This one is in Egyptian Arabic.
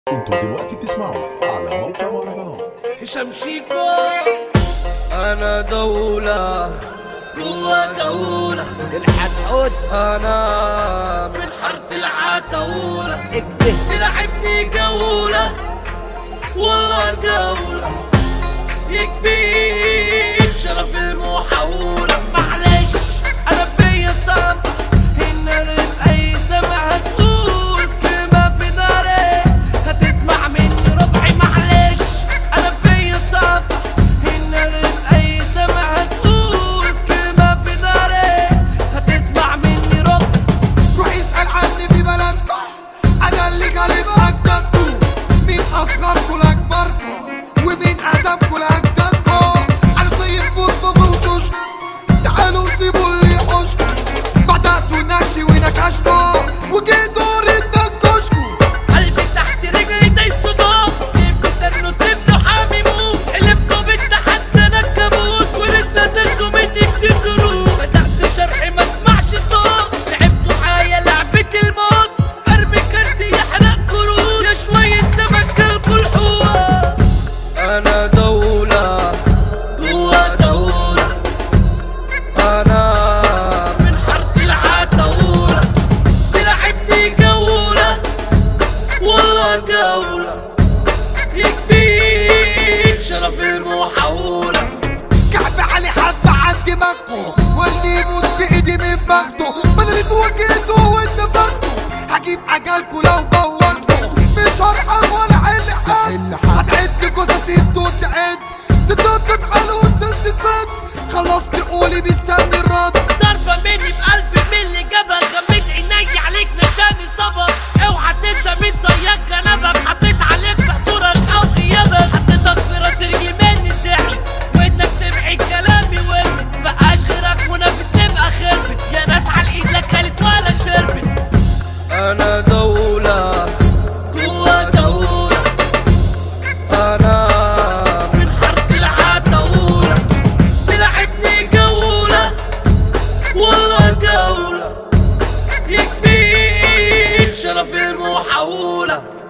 انتوا دلوقتي بتسمعوا على موقع مهرجانات هشام شيكو انا دولة جوا دولة الحدود انا من حارة العتاولة اكده تلعبني جولة والله جولة يكفيك شرف المحاولة معلش انا فيا طب ان انا باي سمع هتقول كلمة في داري هتسمع مني ربعي معلش انا فيا طب ان انا باي سمع هتقول كلمة في داري هتسمع مني ربع روح اسأل عني في بلدكم أنا اللي غالب أجدادكم مين أصغركم لأكبركم ومين أقدمكم لأجدادكم أنا صيف بوز بفوشوشكم تعالوا سيبوا اللي يحوشكم بدأتوا نكشي ونكشتوا وجه دور تنكشكم قلبي تحت رجلي دايس صداع سيف سنه سيبنه حامي موس قلبته بالتحدي انا الكابوس ولسه تاخدوا مني كتير دروس بدأت شرحي ما اسمعش صوت لعبتوا معايا لعبة الموت ارمي كارتي يحرق كروت يا شوية سمك كلكوا الحوت انا دولة جوا دولة انا من حارة العتاولة تلعبني جولة والله جولة يكفيك شرف المحاولة كعب علي حد عن دماغكم واللي يموت في ايدي من بخته ما انا اللي اتوجهته واتفقته هجيب اجالكوا لو بوظته مش هرحم ولا حل حد هتعد جثثي انتوا تعد تدود تتحل وسط تتبد خلاص تقولي مستني الرد ضربة مني بألف ملي جبل غميت عيني عليك نشاني صبر اوعى تنسى مين زيك جنبك حطيت عليك في حضورك او غيابك حطيتك في راس اليمين زعلت ودنك سمعت كلامي ورمت بقاش غيرك منافس تبقى خربت يا ناس على الايد لا كلت ولا شربت انا دولة جوا دولة انا من حارة العتاولة تلعبني جولة والله جولة يكفيك شرف المحاولة